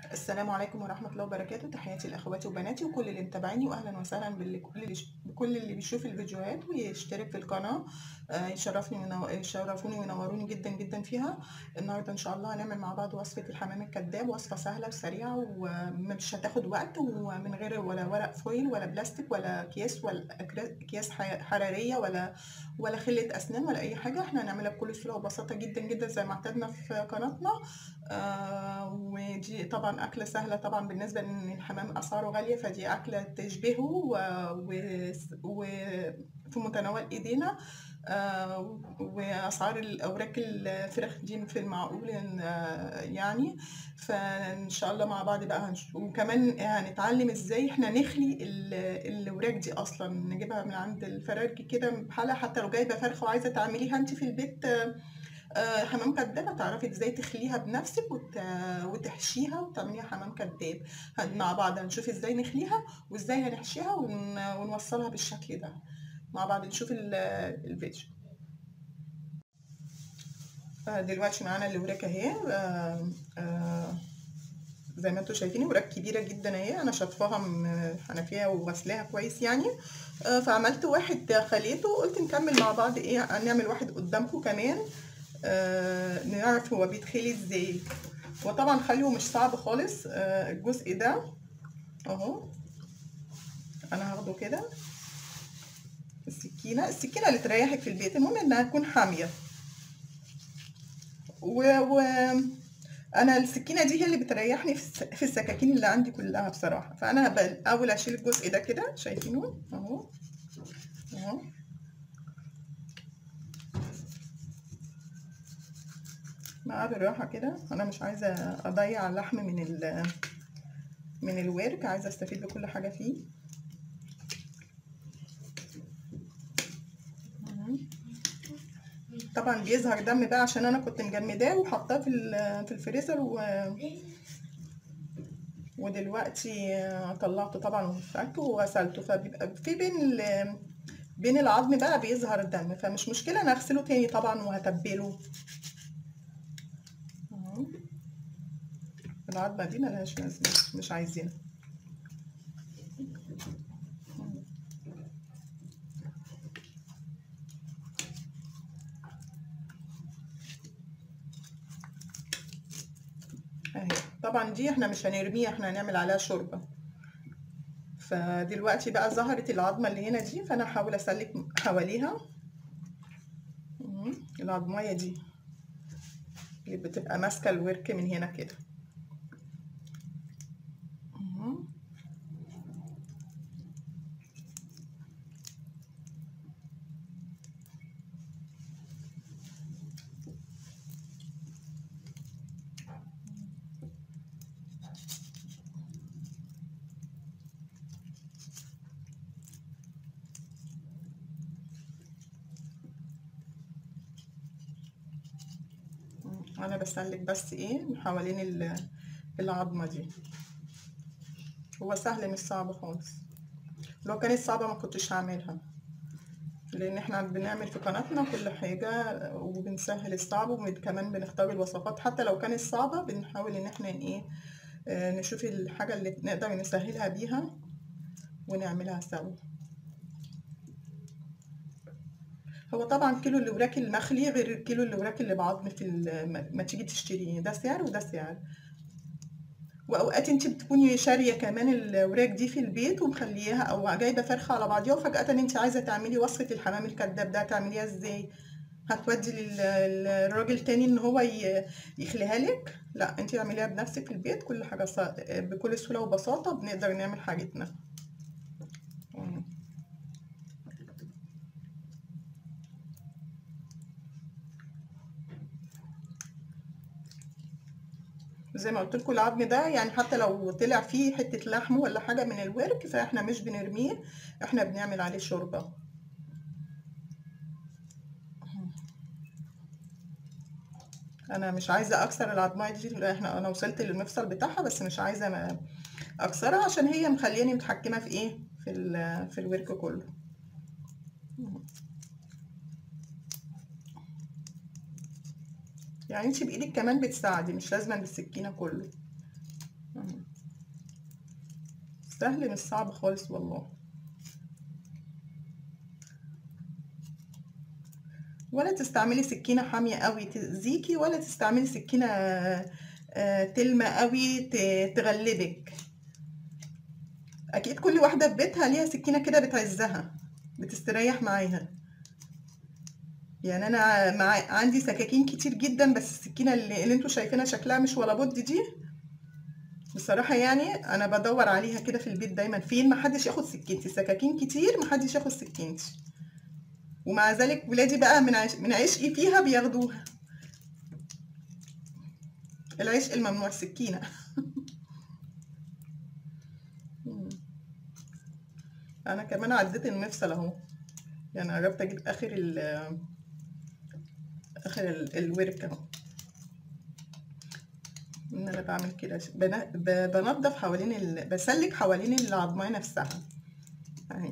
السلام عليكم ورحمة الله وبركاته تحياتي لأخواتي وبناتي وكل اللي متابعيني وأهلا وسهلا بكل اللي بكل اللي بيشوف الفيديوهات ويشترك في القناة آه، يشرفني ونو... يشرفوني وينوروني جدا جدا فيها النهاردة إن شاء الله هنعمل مع بعض وصفة الحمام الكذاب وصفة سهلة وسريعة ومش هتاخد وقت ومن غير ولا ورق فويل ولا بلاستيك ولا أكياس ولا أكرا- أكياس ح- حرارية ولا ولا خلة أسنان ولا أي حاجة احنا هنعملها بكل سهولة وبساطة جدا جدا زي ما اعتدنا في قناتنا آه ودي طبعا أكلة سهلة طبعا بالنسبة لأن الحمام أسعاره غالية فدي أكلة تشبهه و- و- وفي متناول إيدينا آه وأسعار الأوراق الفراخ دي في المعقول آه، يعني فإن شاء الله مع بعض بقى هنشوف وكمان هنتعلم إزاي إحنا نخلي ال- الأوراق دي أصلا نجيبها من عند الفرارجي كده بحالها حتى لو جايبة فرخة وعايزة تعمليها أنت في البيت آه، آه، حمام كداب هتعرفي ازاي تخليها بنفسك وت... وتحشيها وتعمليها حمام كداب هن- مع بعض هنشوف ازاي نخليها وازاي هنحشيها ون... ونوصلها بالشكل ده مع بعض نشوف ال... الفيديو آه، دلوقتي معانا الوراك اهي آه، آه، زي ما انتوا شايفين وراك كبيرة جدا اهي انا شطفاها من حنفية وغسلاها كويس يعني آه، فعملت واحد خليته وقلت نكمل مع بعض ايه نعمل واحد قدامكم كمان آه نعرف هو بيتخلي ازاي وطبعا خليه مش صعب خالص آه الجزء ده اهو انا هاخده كده السكينه السكينه اللي تريحك في البيت المهم انها تكون حاميه و, و... انا السكينه دي هي اللي بتريحني في, الس... في السكاكين اللي عندي كلها بصراحه فانا اول اشيل الجزء ده كده شايفينه اهو اهو معاه بالراحة كده أنا مش عايزة أضيع اللحم من ال من الورك عايزة أستفيد بكل حاجة فيه طبعا بيظهر دم بقى عشان أنا كنت مجمداه وحطاه في في الفريزر و ودلوقتي طلعته طبعا وفركته وغسلته فبيبقى في بين ال... بين العظم بقى بيظهر الدم فمش مشكلة أنا أغسله تاني طبعا وهتبله العظمة دي ملهاش لازمة مش عايزينها اهي طبعا دي احنا مش هنرميها احنا هنعمل عليها شوربة فدلوقتي بقى ظهرت العظمة اللي هنا دي فانا هحاول اسلك حواليها العظمية دي اللي بتبقى ماسكة الورك من هنا كده انا بسلك بس ايه حوالين العظمه دي هو سهل مش صعب خالص لو كانت صعبه ما كنتش هعملها لان احنا بنعمل في قناتنا كل حاجه وبنسهل الصعب وكمان بنختار الوصفات حتى لو كانت صعبه بنحاول ان احنا ايه نشوف الحاجه اللي نقدر نسهلها بيها ونعملها سوا هو طبعا كيلو الوراك المخلي غير الكيلو الوراك اللي بعظم في ما تيجي تشتريه ده سعر وده سعر واوقات انت بتكوني شاريه كمان الوراك دي في البيت ومخلياها او جايبه فرخه على بعضيها وفجاه انت عايزه تعملي وصفه الحمام الكداب ده تعمليها ازاي هتودي للراجل تاني ان هو يخليها لك لا انت اعمليها بنفسك في البيت كل حاجه بكل سهوله وبساطه بنقدر نعمل حاجتنا زي ما قلت لكم العظم ده يعني حتى لو طلع فيه حته لحم ولا حاجه من الورك فاحنا مش بنرميه احنا بنعمل عليه شوربه انا مش عايزه اكسر العظمه دي احنا انا وصلت للمفصل بتاعها بس مش عايزه اكسرها عشان هي مخلياني متحكمه في ايه في في الورك كله يعني انت بايدك كمان بتساعدي مش لازم بالسكينه كله سهل مش صعب خالص والله ولا تستعملي سكينة حامية قوي تأذيكي ولا تستعملي سكينة آه، تلمة قوي ت- تغلبك اكيد كل واحدة في بيتها ليها سكينة كده بتعزها بتستريح معاها يعني انا مع... عندي سكاكين كتير جدا بس السكينة اللي, اللي انتوا شايفينها شكلها مش ولا بد دي بصراحة يعني انا بدور عليها كده في البيت دايما فين محدش ياخد سكينتي سكاكين كتير محدش ياخد سكينتي ومع ذلك ولادي بقى من عش... من عشقي فيها بياخدوها العشق الممنوع السكينة انا كمان عديت المفصل اهو يعني قربت اجيب اخر ال اخر ال- الورك اهو ان انا بعمل كده بن- ب- بنضف حوالين ال... بسلك حوالين العظمية نفسها اهي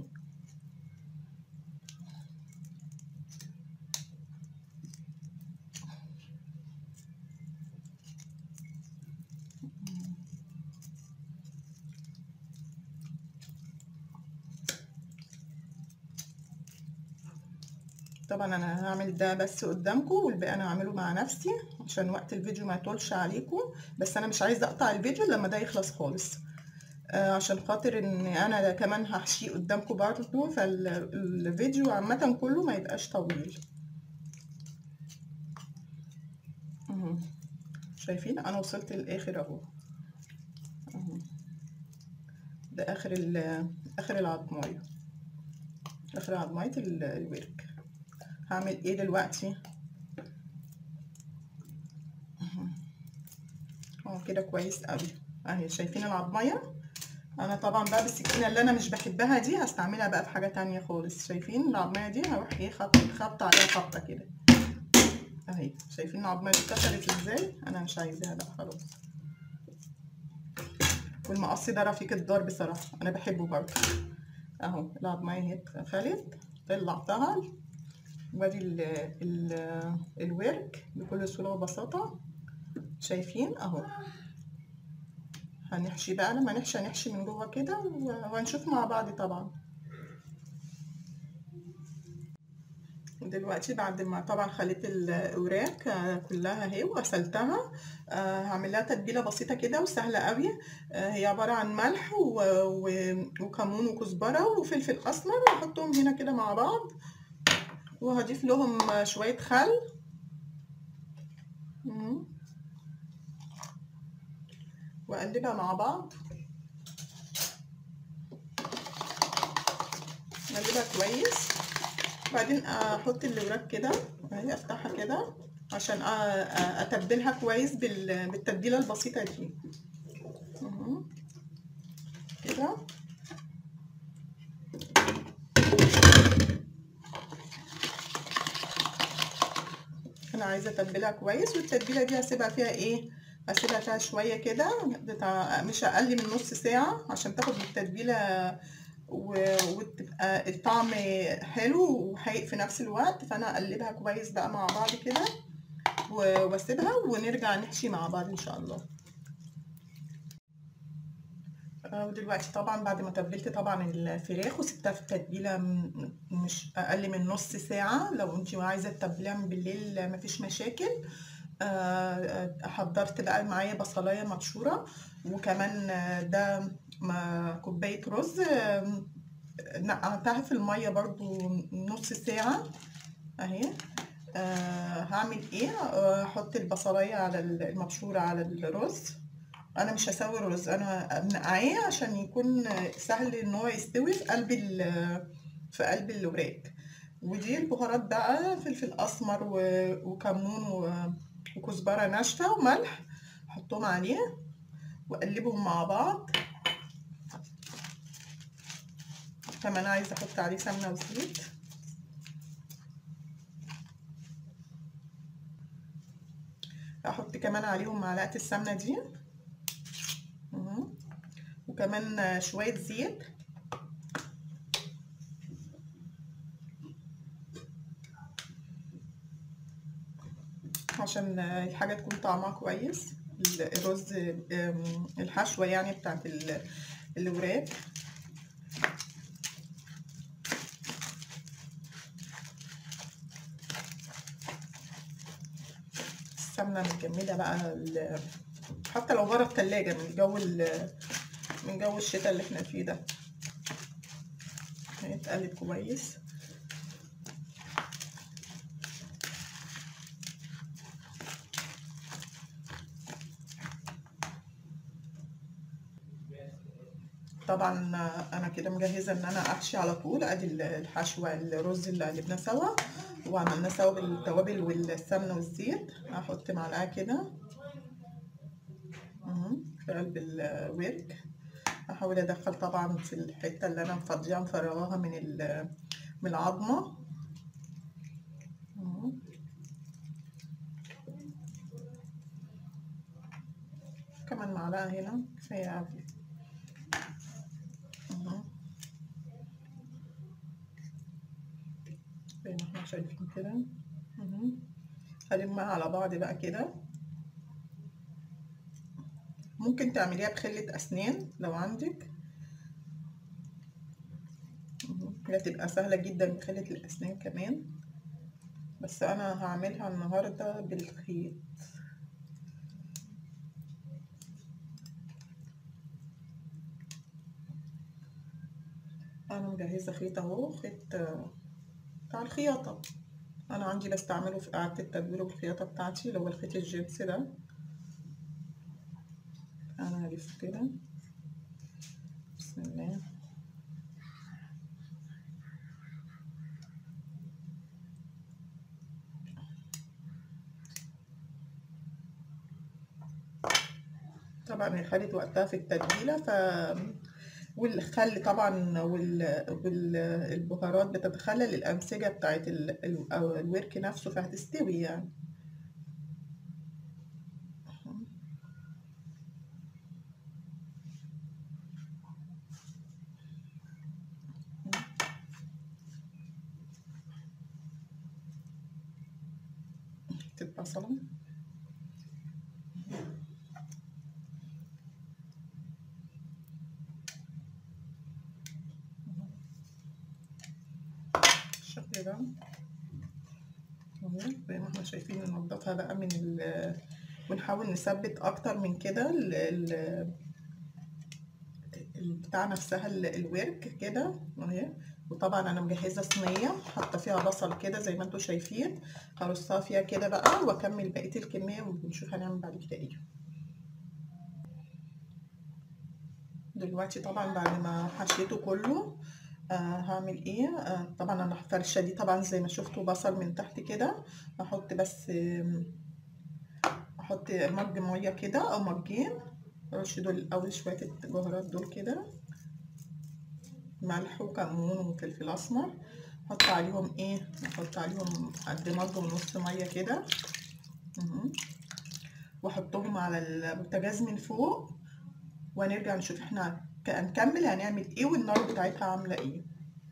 طبعا انا هعمل ده بس قدامكم والباقي انا هعمله مع نفسي عشان وقت الفيديو ما يطولش عليكم بس انا مش عايزه اقطع الفيديو لما ده يخلص خالص آه عشان خاطر ان انا كمان هحشيه قدامكم برضه فالفيديو عامه كله ما يبقاش طويل اهو شايفين انا وصلت للاخر اهو اهو ده اخر ال اخر العضمايه اخر عضمايه ال- الورك هعمل ايه دلوقتي اهو كده كويس قوي اهي شايفين العضميه انا طبعا بقى بالسكينه اللي انا مش بحبها دي هستعملها بقى في حاجه تانية خالص شايفين العضميه دي هروح ايه خبط خبط عليها خبطه كده اهي شايفين العضميه دي اتكسرت ازاي انا مش عايزاها بقى خلاص والمقص ده رفيق الدار بصراحه انا بحبه برضه اهو العضميه اهي اتقفلت طلعتها وادي ال ال الورك بكل سهوله وبساطه شايفين اهو هنحشي بقى لما نحشي هنحشي من جوه كده وهنشوف مع بعض طبعا دلوقتي بعد ما طبعا خليت الاوراق كلها اهي وغسلتها هعمل لها تتبيله بسيطه كده وسهله قوي هي عباره عن ملح وكمون وكزبره وفلفل اسمر واحطهم هنا كده مع بعض وهضيف لهم شويه خل واقلبها مع بعض اقلبها كويس بعدين احط الاوراق كده اهي افتحها كده عشان اتبلها كويس بالتتبيله البسيطه دي كده انا عايزه اتبلها كويس والتتبيله دي هسيبها فيها ايه هسيبها فيها شويه كده بتاع مش اقل من نص ساعه عشان تاخد التتبيله وتبقى الطعم حلو وحقيق في نفس الوقت فانا اقلبها كويس بقى مع بعض كده واسيبها ونرجع نحشي مع بعض ان شاء الله ودلوقتي طبعا بعد ما تبلت طبعا الفراخ وسبتها في التتبيله مش اقل من نص ساعه لو انت عايزه تتبليها من بالليل مفيش مشاكل حضرت بقى معايا بصلايه مبشوره وكمان ده كوبايه رز نقعتها في الميه برضو نص ساعه اهي أه هعمل ايه احط البصلايه على المبشوره على الرز انا مش هسوي الرز انا منقعاه عشان يكون سهل ان هو يستوي في قلب في قلب الوراق ودي البهارات بقى فلفل اسمر وكمون وكزبره ناشفه وملح احطهم عليه واقلبهم مع بعض كمان عايزه احط عليه سمنه وزيت احط كمان عليهم معلقه السمنه دي وكمان شويه زيت عشان الحاجه تكون طعمها كويس الرز الحشوة يعني بتاعت الوراك السمنة متجمدة بقى حتى لو بره التلاجة من جو من جو الشتاء اللي احنا فيه ده هيتقلب كويس طبعا انا كده مجهزه ان انا احشي على طول ادي الحشوه الرز اللي قلبناه سوا وعملناه سوا بالتوابل والسمنه والزيت هحط معلقه كده في قلب الورك احاول ادخل طبعا في الحته اللي انا مفضيه مفرغاها من من العظمه كمان معلقه هنا كفايه قوي زي ما احنا شايفين كده هلمها على بعض بقى كده ممكن تعمليها بخلة أسنان لو عندك هي تبقى سهلة جدا بخلة الأسنان كمان بس أنا هعملها النهاردة بالخيط أنا مجهزة خيط أهو خيط بتاع الخياطة أنا عندي بستعمله في إعادة التدوير والخياطة بتاعتي اللي هو الخيط الجينس ده أنا هلف كده بسم الله طبعا هي خدت وقتها في التتبيلة ف والخل طبعا والبهارات بتتخلل الأنسجة بتاعت الورك نفسه فهتستوي يعني البصلة بالشكل ده زي ما احنا شايفين ننضفها بقى من ال ونحاول نثبت اكتر من كده ال بتاع نفسها الورك كده اهي وطبعا انا مجهزه صينيه حاطه فيها بصل كده زي ما انتم شايفين هرصها فيها كده بقى واكمل بقيه الكميه ونشوف هنعمل بعد كده ايه دلوقتي طبعا بعد ما حشيته كله آه هعمل ايه آه طبعا انا فرشه دي طبعا زي ما شفتوا بصل من تحت كده هحط بس آه احط مج ميه كده او مجين رش دول الاول شويه البهارات دول كده ملح وكمون وفلفل اسمر احط عليهم ايه احط عليهم قد مج ونص ميه كده واحطهم على البوتاجاز من فوق ونرجع نشوف احنا هنكمل هنعمل ايه والنار بتاعتها عامله ايه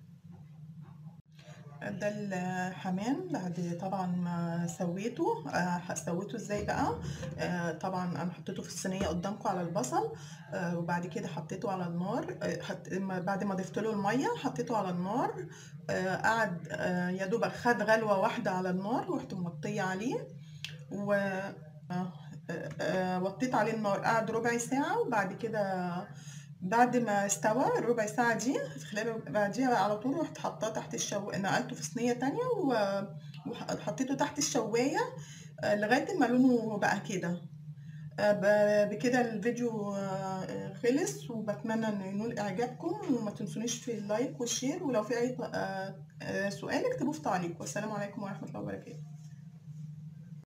ده الحمام بعد طبعا ما سويته آه سويته ازاي بقى آه طبعا انا حطيته في الصينيه قدامكم على البصل آه وبعد كده حطيته على النار آه حط بعد ما ضفت له الميه حطيته على النار آه قعد آه يا دوبك خد غلوه واحده على النار ورحت موطيه عليه و آه آه وطيت عليه النار قعد ربع ساعه وبعد كده بعد ما استوى الربع ساعة دي خلال بعديها على طول رحت حطاه تحت الشو نقلته في صينية تانية وحطيته تحت الشواية لغاية ما لونه بقى كده بكده الفيديو خلص وبتمنى انه ينول اعجابكم وما تنسونيش في اللايك والشير ولو في اي سؤال اكتبوه في تعليق والسلام عليكم ورحمة الله وبركاته